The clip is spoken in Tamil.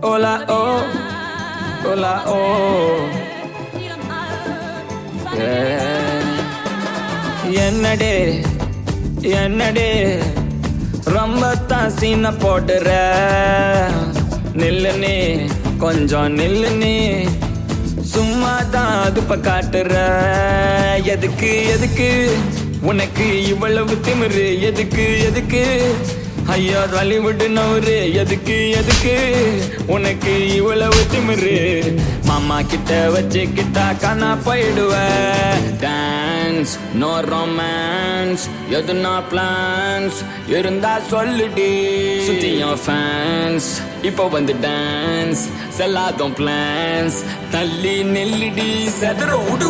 Hola, oh. Hola, oh. Yeah. என்னடே என்னடே ரொம்ப தான் சீன போடுற நில்லுனே கொஞ்சம் நில்லுனே சும்மா தான் அதுப்ப காட்டுற எதுக்கு எதுக்கு உனக்கு இவ்வளவு திமிரு எதுக்கு எதுக்கு ஐயோ வலிவிடு நவரு எதுக்கு எதுக்கு உனக்கு இவ்வளவு திமிரு மாமா கிட்ட வச்சுக்கிட்டா காணா போயிடுவ டான்ஸ் நோ ரொமான்ஸ் எதுனா பிளான்ஸ் இருந்தா சொல்லுடி சுத்தியும் ஃபேன்ஸ் இப்போ வந்து டான்ஸ் செல்லாதும் பிளான்ஸ் தள்ளி நெல்லுடி செதற விடு